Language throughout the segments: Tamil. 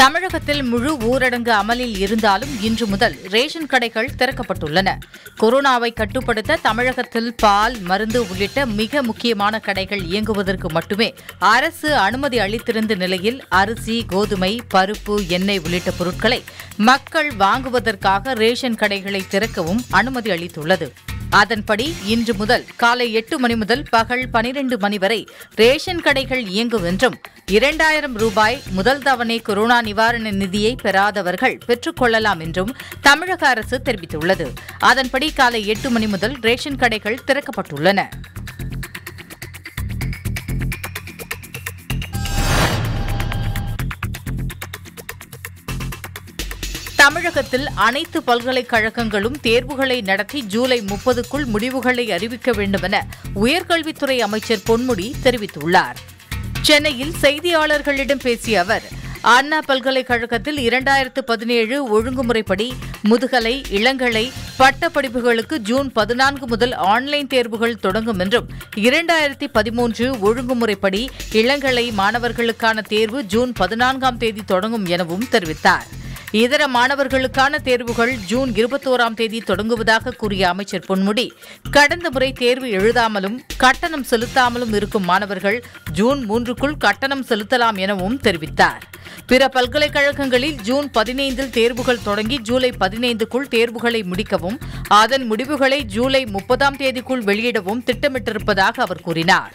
தமிழகத்தில் முழு ஊரடங்கு அமலில் இருந்தாலும் இன்று முதல் ரேஷன் கடைகள் திறக்கப்பட்டுள்ளன கொரோனாவை கட்டுப்படுத்த தமிழகத்தில் பால் மருந்து உள்ளிட்ட மிக முக்கியமான கடைகள் இயங்குவதற்கு மட்டுமே அரசு அனுமதி அளித்திருந்த நிலையில் அரிசி கோதுமை பருப்பு எண்ணெய் உள்ளிட்ட பொருட்களை மக்கள் வாங்குவதற்காக ரேஷன் கடைகளை திறக்கவும் அனுமதி அளித்துள்ளது அதன்படி இன்று முதல் காலை எட்டு மணி முதல் பகல் பனிரெண்டு மணி வரை ரேஷன் கடைகள் இயங்கும் என்றும் இரண்டாயிரம் ரூபாய் முதல் தவணை கொரோனா நிவாரண நிதியை பெறாதவர்கள் பெற்றுக் கொள்ளலாம் என்றும் தமிழக அரசு தெரிவித்துள்ளது அதன்படி காலை எட்டு மணி முதல் ரேஷன் கடைகள் திறக்கப்பட்டுள்ளன தமிழகத்தில் அனைத்து பல்கலைக்கழகங்களும் தேர்வுகளை நடத்தி ஜூலை முப்பதுக்குள் முடிவுகளை அறிவிக்க வேண்டுமென உயர்கல்வித்துறை அமைச்சர் பொன்முடி தெரிவித்துள்ளார் சென்னையில் செய்தியாளர்களிடம் பேசிய அவர் அண்ணா பல்கலைக்கழகத்தில் இரண்டாயிரத்து பதினேழு ஒழுங்குமுறைப்படி முதுகலை இளங்கலை பட்டப்படிப்புகளுக்கு ஜூன் பதினான்கு முதல் ஆன்லைன் தேர்வுகள் தொடங்கும் என்றும் இரண்டாயிரத்தி பதிமூன்று ஒழுங்குமுறைப்படி இளங்கலை மாணவர்களுக்கான தேர்வு ஜூன் பதினான்காம் தேதி தொடங்கும் எனவும் தெரிவித்தார் இதர மாணவர்களுக்கான தேர்வுகள் ஜூன் இருபத்தோராம் தேதி தொடங்குவதாக கூறிய அமைச்சர் பொன்முடி கடந்த முறை தேர்வு எழுதாமலும் கட்டணம் செலுத்தாமலும் இருக்கும் மாணவர்கள் ஜூன் மூன்றுக்குள் கட்டணம் செலுத்தலாம் எனவும் தெரிவித்தார் பிற பல்கலைக்கழகங்களில் ஜூன் பதினைந்தில் தேர்வுகள் தொடங்கி ஜூலை பதினைந்துக்குள் தேர்வுகளை முடிக்கவும் அதன் முடிவுகளை ஜூலை முப்பதாம் தேதிக்குள் வெளியிடவும் திட்டமிட்டிருப்பதாக அவர் கூறினார்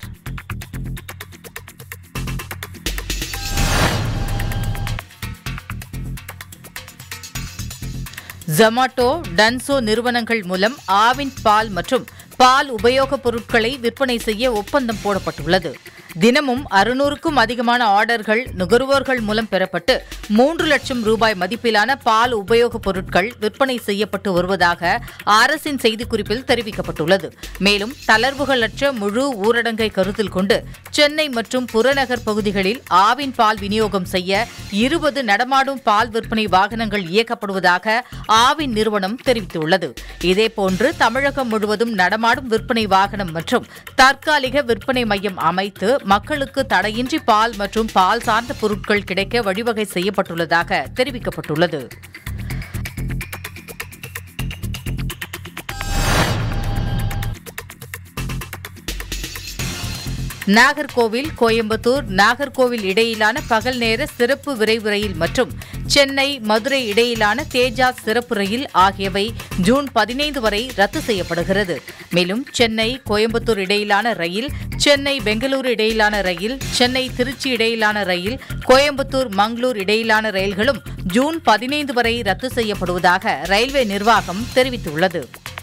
ஜொமாட்டோ டன்சோ நிறுவனங்கள் மூலம் ஆவின் பால் மற்றும் பால் உபயோகப் பொருட்களை விற்பனை செய்ய ஒப்பந்தம் போடப்பட்டுள்ளது தினமும் அறுநூறுக்கும் அதிகமான ஆர்டர்கள் நுகர்வோர்கள் மூலம் பெறப்பட்டு மூன்று லட்சம் ரூபாய் மதிப்பிலான பால் உபயோகப் பொருட்கள் விற்பனை செய்யப்பட்டு வருவதாக அரசின் செய்திக்குறிப்பில் தெரிவிக்கப்பட்டுள்ளது மேலும் தளர்வுகளற்ற முழு ஊரடங்கை கருத்தில் கொண்டு சென்னை மற்றும் புறநகர் பகுதிகளில் ஆவின் பால் விநியோகம் செய்ய இருபது நடமாடும் பால் விற்பனை வாகனங்கள் இயக்கப்படுவதாக ஆவின் நிறுவனம் தெரிவித்துள்ளது இதேபோன்று தமிழகம் முழுவதும் நடமாடும் விற்பனை வாகனம் மற்றும் தற்காலிக விற்பனை மையம் அமைத்து மக்களுக்கு தடையின்றி பால் மற்றும் பால் சார்ந்த பொருட்கள் கிடைக்க வழிவகை செய்யப்பட்டுள்ளதாக தெரிவிக்கப்பட்டுள்ளது நாகர்கோவில் கோயம்புத்தூர் நாகர்கோவில் இடையிலான பகல் நேர சிறப்பு விரைவு ரயில் மற்றும் சென்னை மதுரை இடையிலான தேஜாஸ் சிறப்பு ரயில் ஆகியவை ஜூன் பதினைந்து வரை ரத்து செய்யப்படுகிறது மேலும் சென்னை கோயம்புத்தூர் இடையிலான ரயில் சென்னை பெங்களூரு இடையிலான ரயில் சென்னை திருச்சி இடையிலான ரயில் கோயம்புத்தூர் மங்களூர் இடையிலான ரயில்களும் ஜூன் பதினைந்து வரை ரத்து செய்யப்படுவதாக ரயில்வே நிர்வாகம் தெரிவித்துள்ளது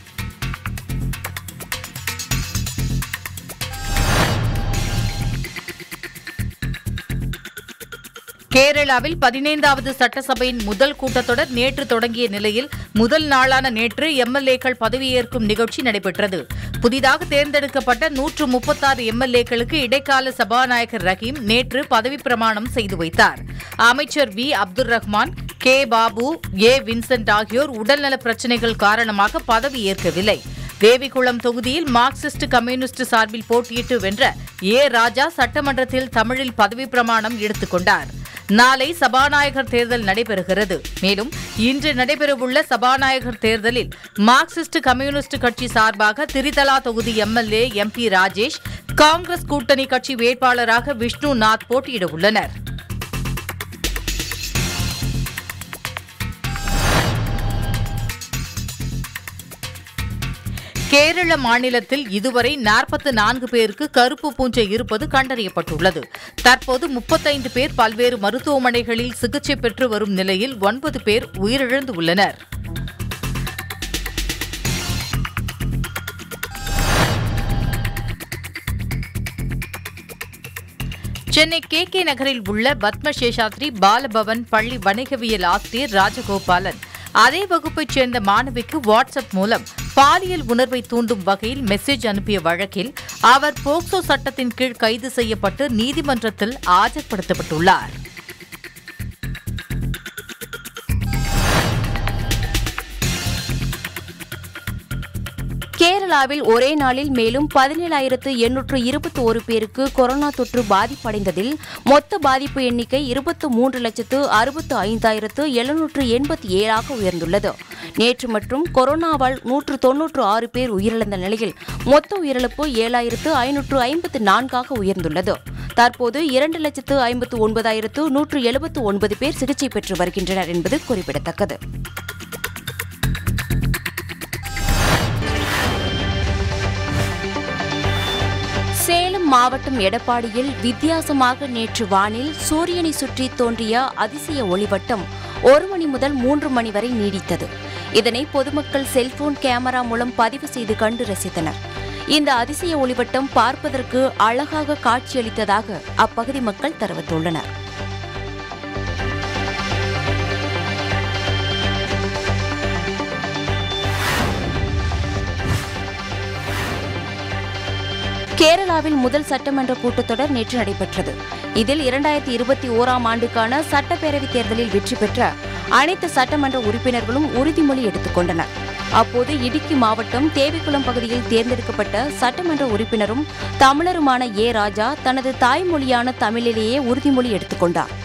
கேரளாவில் பதினைந்தாவது சட்டசபையின் முதல் கூட்டத்தொடர் நேற்று தொடங்கிய நிலையில் முதல் நாளான நேற்று எம்எல்ஏக்கள் பதவியேற்கும் நிகழ்ச்சி நடைபெற்றது புதிதாக தேர்ந்தெடுக்கப்பட்ட நூற்று முப்பத்தாறு எம்எல்ஏக்களுக்கு இடைக்கால சபாநாயகர் ரஹீம் நேற்று பதவிப் பிரமாணம் செய்து வைத்தார் அமைச்சர் V Abdul Rahman K Babu A Vincent ஆகியோர் உடல்நலப் பிரச்சினைகள் காரணமாக பதவியேற்கவில்லை தேவிகுளம் தொகுதியில் மார்க்சிஸ்ட் கம்யூனிஸ்ட் சார்பில் போட்டியிட்டு வென்ற ஏ ராஜா சட்டமன்றத்தில் தமிழில் பதவி பிரமாணம் எடுத்துக் கொண்டார் நாளை சபாநாயகர் தேர்தல் நடைபெறுகிறது மேலும் இன்று நடைபெறவுள்ள சபாநாயகர் தேர்தலில் மார்க்சிஸ்ட் கம்யூனிஸ்ட் கட்சி சார்பாக திரிதலா தொகுதி எம்எல்ஏ எம்பி ராஜேஷ் காங்கிரஸ் கூட்டணி கட்சி வேட்பாளராக விஷ்ணு நாத் போட்டியிட உள்ளனர் கேரள மாநிலத்தில் இதுவரை நாற்பத்து நான்கு பேருக்கு கருப்பு பூஞ்சை இருப்பது கண்டறியப்பட்டுள்ளது தற்போது முப்பத்தைந்து பேர் பல்வேறு மருத்துவமனைகளில் சிகிச்சை பெற்று வரும் நிலையில் ஒன்பது பேர் உயிரிழந்து உள்ளனர் சென்னை கே கே நகரில் உள்ள பத்மசேஷாத்ரி பாலபவன் பள்ளி வணிகவியல் ஆசிரியர் ராஜகோபாலன் அதே வகுப்பைச் சேர்ந்த மாணவிக்கு வாட்ஸ்அப் மூலம் பாலியல் உணர்வை தூண்டும் வகையில் மெசேஜ் அனுப்பிய வழக்கில் அவர் போக்சோ சட்டத்தின் கீழ் கைது செய்யப்பட்டு நீதிமன்றத்தில் ஆஜர்படுத்தப்பட்டுள்ளார் கேரள கேரளாவில் ஒரே நாளில் மேலும் பதினேழாயிரத்து எண்ணூற்று இருபத்தி ஒரு பேருக்கு கொரோனா தொற்று பாதிப்படைந்ததில் மொத்த பாதிப்பு எண்ணிக்கை இருபத்து மூன்று லட்சத்து அறுபத்து ஐந்தாயிரத்து எழுநூற்று எண்பத்தி ஏழாக உயர்ந்துள்ளது நேற்று மற்றும் கொரோனாவால் நூற்று தொன்னூற்று ஆறு பேர் உயிரிழந்த நிலையில் மொத்த உயிரிழப்பு ஏழாயிரத்து ஐநூற்று ஐம்பத்து நான்காக உயர்ந்துள்ளது தற்போது இரண்டு லட்சத்து ஐம்பத்து ஒன்பதாயிரத்து நூற்று எழுபத்து ஒன்பது பேர் சிகிச்சை பெற்று வருகின்றனர் என்பது குறிப்பிடத்தக்கது சேலம் மாவட்டம் எடப்பாடியில் வித்தியாசமாக நேற்று வானில் சூரியனை சுற்றி தோன்றிய அதிசய ஒளிவட்டம் ஒரு மணி முதல் மூன்று மணி வரை நீடித்தது இதனை பொதுமக்கள் செல்போன் கேமரா மூலம் பதிவு செய்து கண்டு ரசித்தனர் இந்த அதிசய ஒளிவட்டம் பார்ப்பதற்கு அழகாக காட்சியளித்ததாக அப்பகுதி மக்கள் தெரிவித்துள்ளனர் கேரளாவில் முதல் சட்டமன்ற கூட்டத்தொடர் நேற்று நடைபெற்றது இதில் இரண்டாயிரத்தி இருபத்தி ஓராம் ஆண்டுக்கான சட்டப்பேரவைத் தேர்தலில் வெற்றி பெற்ற அனைத்து சட்டமன்ற உறுப்பினர்களும் உறுதிமொழி எடுத்துக் கொண்டனர் அப்போது இடுக்கி மாவட்டம் தேவிக்குளம் பகுதியில் தேர்ந்தெடுக்கப்பட்ட சட்டமன்ற உறுப்பினரும் தமிழருமான ஏ ராஜா தனது தாய்மொழியான தமிழிலேயே உறுதிமொழி எடுத்துக்கொண்டார்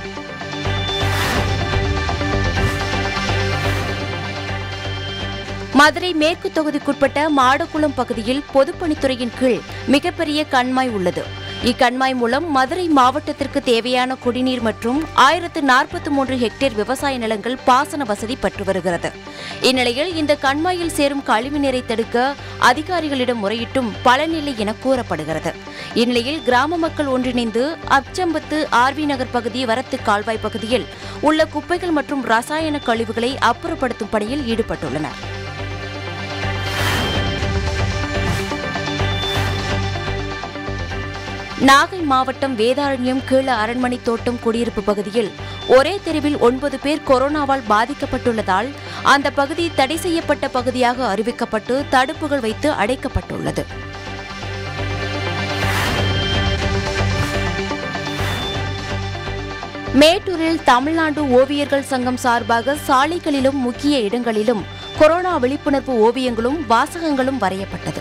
மதுரை மேற்கு தொகுதிக்குட்பட்ட மாடக்குளம் பகுதியில் பொதுப்பணித்துறையின் கீழ் மிகப்பெரிய கண்மாய் உள்ளது இக்கண்மாய் மூலம் மதுரை மாவட்டத்திற்கு தேவையான குடிநீர் மற்றும் ஆயிரத்து நாற்பத்தி மூன்று ஹெக்டேர் விவசாய நிலங்கள் பாசன வசதி பெற்று வருகிறது இந்நிலையில் இந்த கண்மாயில் சேரும் கழிவு நீரை தடுக்க அதிகாரிகளிடம் முறையிட்டும் பலனில்லை என கூறப்படுகிறது இந்நிலையில் கிராம மக்கள் ஒன்றிணைந்து அச்சம்பத்து ஆர்வி நகர் பகுதி வரத்து கால்வாய் பகுதியில் உள்ள குப்பைகள் மற்றும் ரசாயன கழிவுகளை அப்புறப்படுத்தும் பணியில் ஈடுபட்டுள்ளனர் நாகை மாவட்டம் வேதாரண்யம் கீழ அரண்மனை தோட்டம் குடியிருப்பு பகுதியில் ஒரே தெருவில் ஒன்பது பேர் கொரோனாவால் பாதிக்கப்பட்டுள்ளதால் அந்த பகுதி தடை செய்யப்பட்ட பகுதியாக அறிவிக்கப்பட்டு தடுப்புகள் வைத்து அடைக்கப்பட்டுள்ளது மேட்டூரில் தமிழ்நாடு ஓவியர்கள் சங்கம் சார்பாக சாலைகளிலும் முக்கிய இடங்களிலும் கொரோனா விழிப்புணர்வு ஓவியங்களும் வாசகங்களும் வரையப்பட்டது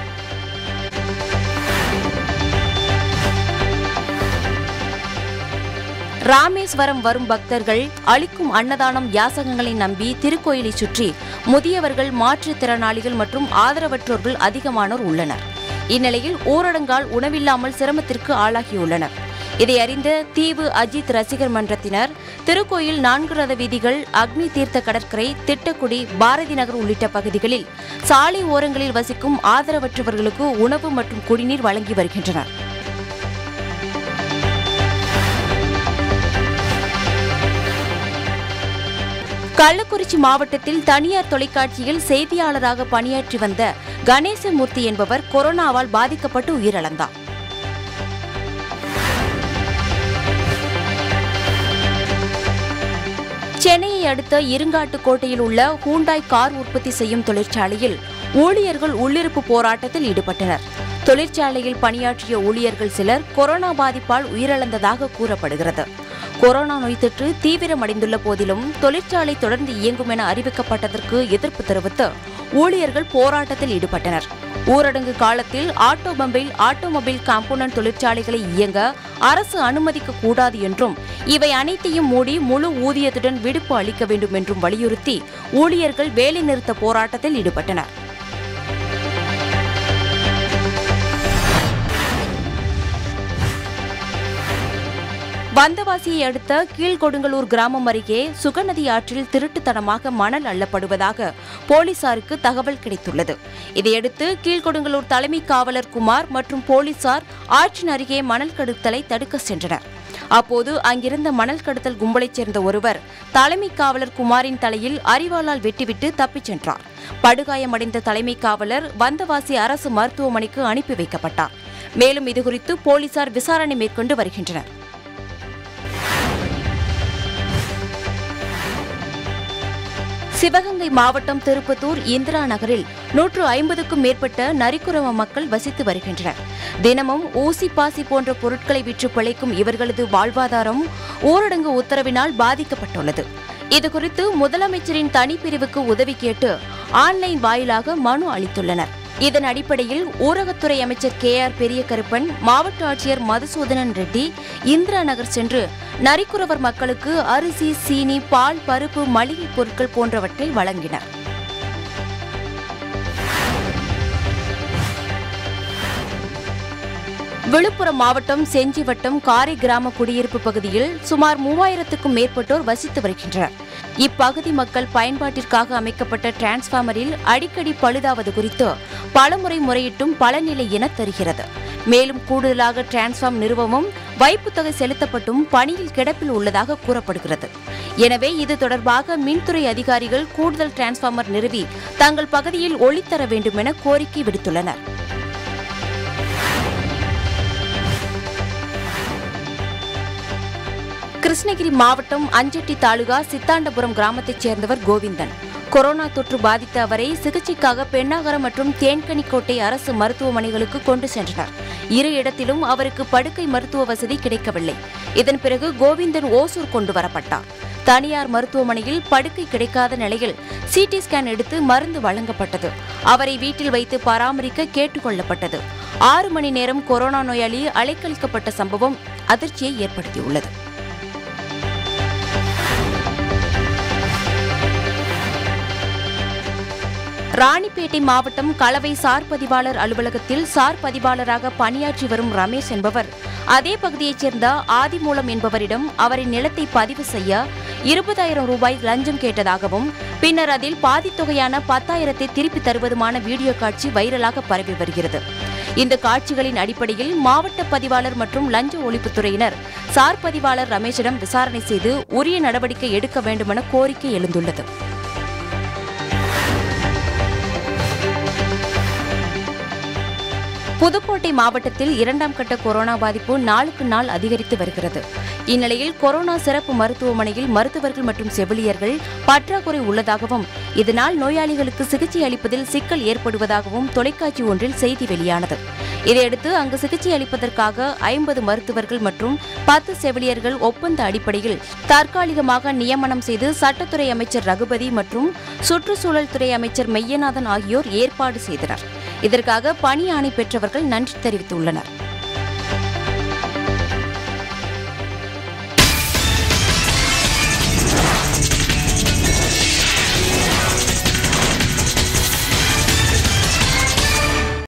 ராமேஸ்வரம் வரும் பக்தர்கள் அளிக்கும் அன்னதானம் யாசகங்களை நம்பி திருக்கோயிலை சுற்றி முதியவர்கள் மாற்றுத்திறனாளிகள் மற்றும் ஆதரவற்றோர்கள் அதிகமானோர் உள்ளனர் இந்நிலையில் ஊரடங்கால் உணவில்லாமல் சிரமத்திற்கு ஆளாகியுள்ளனர் இதை அறிந்த தீவு அஜித் ரசிகர் மன்றத்தினர் திருக்கோயில் நான்கு ரத வீதிகள் அக்னி தீர்த்த கடற்கரை திட்டக்குடி பாரதி நகர் உள்ளிட்ட பகுதிகளில் சாலை ஓரங்களில் வசிக்கும் ஆதரவற்றவர்களுக்கு உணவு மற்றும் குடிநீர் வழங்கி வருகின்றனர் கள்ளக்குறிச்சி மாவட்டத்தில் தனியார் தொலைக்காட்சியில் செய்தியாளராக பணியாற்றி வந்த கணேசமூர்த்தி என்பவர் கொரோனாவால் பாதிக்கப்பட்டு உயிரிழந்தார் சென்னையை அடுத்த இருங்காட்டுக்கோட்டையில் உள்ள ஹூண்டாய் கார் உற்பத்தி செய்யும் தொழிற்சாலையில் ஊழியர்கள் உள்ளிருப்பு போராட்டத்தில் ஈடுபட்டனர் தொழிற்சாலையில் பணியாற்றிய ஊழியர்கள் சிலர் கொரோனா பாதிப்பால் உயிரிழந்ததாக கூறப்படுகிறது கொரோனா நோய் தொற்று தீவிரமடைந்துள்ள போதிலும் தொழிற்சாலை தொடர்ந்து இயங்கும் என அறிவிக்கப்பட்டதற்கு எதிர்ப்பு தெரிவித்து ஊழியர்கள் போராட்டத்தில் ஈடுபட்டனர் ஊரடங்கு காலத்தில் ஆட்டோமொபைல் ஆட்டோமொபைல் காம்போனன்ட் தொழிற்சாலைகளை இயங்க அரசு அனுமதிக்க கூடாது என்றும் இவை அனைத்தையும் மூடி முழு ஊதியத்துடன் விடுப்பு அளிக்க வேண்டும் என்றும் வலியுறுத்தி ஊழியர்கள் வேலைநிறுத்த போராட்டத்தில் ஈடுபட்டனர் வந்தவாசியை அடுத்த கீழ்கொடுங்கலூர் கிராமம் அருகே சுகநதி ஆற்றில் திருட்டுத்தனமாக மணல் அள்ளப்படுவதாக போலீசாருக்கு தகவல் கிடைத்துள்ளது இதையடுத்து கீழ்கொடுங்கலூர் தலைமை காவலர் குமார் மற்றும் போலீசார் ஆற்றின் அருகே மணல் கடத்தலை தடுக்க சென்றனர் அப்போது அங்கிருந்த மணல் கடத்தல் கும்பலைச் சேர்ந்த ஒருவர் தலைமை காவலர் குமாரின் தலையில் அரிவாளால் வெட்டிவிட்டு தப்பிச் சென்றார் படுகாயமடைந்த தலைமை காவலர் வந்தவாசி அரசு மருத்துவமனைக்கு அனுப்பி வைக்கப்பட்டார் மேலும் இதுகுறித்து போலீசார் விசாரணை மேற்கொண்டு வருகின்றனர் சிவகங்கை மாவட்டம் திருப்பத்தூர் இந்திரா நகரில் நூற்று ஐம்பதுக்கும் மேற்பட்ட நரிக்குறவ மக்கள் வசித்து வருகின்றனர் தினமும் ஊசி பாசி போன்ற பொருட்களை விற்று பிழைக்கும் இவர்களது வாழ்வாதாரம் ஊரடங்கு உத்தரவினால் பாதிக்கப்பட்டுள்ளது இதுகுறித்து முதலமைச்சரின் தனிப்பிரிவுக்கு உதவி கேட்டு ஆன்லைன் வாயிலாக மனு அளித்துள்ளனர் இதன் அடிப்படையில் ஊரகத்துறை அமைச்சர் கே ஆர் பெரியகருப்பன் மாவட்ட ஆட்சியர் மதுசூதனன் ரெட்டி இந்திரா நகர் சென்று நரிக்குறவர் மக்களுக்கு அரிசி சீனி பால் பருப்பு மளிகை பொருட்கள் போன்றவற்றை வழங்கினர் விழுப்புரம் மாவட்டம் செஞ்சி வட்டம் காரை கிராம குடியிருப்பு பகுதியில் சுமார் மூவாயிரத்துக்கும் மேற்பட்டோர் வசித்து வருகின்றனர் இப்பகுதி மக்கள் பயன்பாட்டிற்காக அமைக்கப்பட்ட டிரான்ஸ்பார்மரில் அடிக்கடி பழுதாவது குறித்து பலமுறை முறையிட்டும் பலனிலை என தெரிகிறது மேலும் கூடுதலாக டிரான்ஸ்பார்ம் நிறுவமும் வைப்புத் தொகை செலுத்தப்பட்டும் பணியில் கிடப்பில் உள்ளதாக கூறப்படுகிறது எனவே இது தொடர்பாக மின்துறை அதிகாரிகள் கூடுதல் டிரான்ஸ்பார்மர் நிறுவி தங்கள் பகுதியில் ஒளித்தர வேண்டும் என கோரிக்கை விடுத்துள்ளனர் கிருஷ்ணகிரி மாவட்டம் அஞ்சட்டி தாலுகா சித்தாண்டபுரம் கிராமத்தைச் சேர்ந்தவர் கோவிந்தன் கொரோனா தொற்று பாதித்த அவரை சிகிச்சைக்காக பெண்ணாகரம் மற்றும் தேன்கனிக்கோட்டை அரசு மருத்துவமனைகளுக்கு கொண்டு சென்றனர் இரு இடத்திலும் அவருக்கு படுக்கை மருத்துவ வசதி கிடைக்கவில்லை இதன் பிறகு கோவிந்தன் ஓசூர் கொண்டு வரப்பட்டார் தனியார் மருத்துவமனையில் படுக்கை கிடைக்காத நிலையில் சிடி ஸ்கேன் எடுத்து மருந்து வழங்கப்பட்டது அவரை வீட்டில் வைத்து பராமரிக்க கேட்டுக்கொள்ளப்பட்டது ஆறு மணி நேரம் கொரோனா நோயாளி அலைக்கழிக்கப்பட்ட சம்பவம் அதிர்ச்சியை ஏற்படுத்தியுள்ளது ராணிப்பேட்டை மாவட்டம் கலவை சார் பதிவாளர் அலுவலகத்தில் சார் பதிவாளராக பணியாற்றி வரும் ரமேஷ் என்பவர் அதே பகுதியைச் சேர்ந்த ஆதிமூலம் என்பவரிடம் அவரின் நிலத்தை பதிவு செய்ய இருபதாயிரம் ரூபாய் லஞ்சம் கேட்டதாகவும் பின்னர் அதில் பாதித் தொகையான பத்தாயிரத்தை திருப்பித் தருவதுமான வீடியோ காட்சி வைரலாக பரவி வருகிறது இந்த காட்சிகளின் அடிப்படையில் மாவட்ட பதிவாளர் மற்றும் லஞ்ச ஒழிப்புத்துறையினர் சார் பதிவாளர் ரமேஷிடம் விசாரணை செய்து உரிய நடவடிக்கை எடுக்க வேண்டுமென கோரிக்கை எழுந்துள்ளது புதுக்கோட்டை மாவட்டத்தில் இரண்டாம் கட்ட கொரோனா பாதிப்பு நாளுக்கு நாள் அதிகரித்து வருகிறது இந்நிலையில் கொரோனா சிறப்பு மருத்துவமனையில் மருத்துவர்கள் மற்றும் செவிலியர்கள் பற்றாக்குறை உள்ளதாகவும் இதனால் நோயாளிகளுக்கு சிகிச்சை அளிப்பதில் சிக்கல் ஏற்படுவதாகவும் தொலைக்காட்சி ஒன்றில் செய்தி வெளியானது இதையடுத்து அங்கு சிகிச்சை அளிப்பதற்காக ஐம்பது மருத்துவர்கள் மற்றும் பத்து செவிலியர்கள் ஒப்பந்த அடிப்படையில் தற்காலிகமாக நியமனம் செய்து சட்டத்துறை அமைச்சர் ரகுபதி மற்றும் சுற்றுச்சூழல் துறை அமைச்சர் மெய்யநாதன் ஆகியோர் ஏற்பாடு செய்தனர் இதற்காக பணி ஆணை பெற்றவர்கள் நன்றி தெரிவித்துள்ளனர்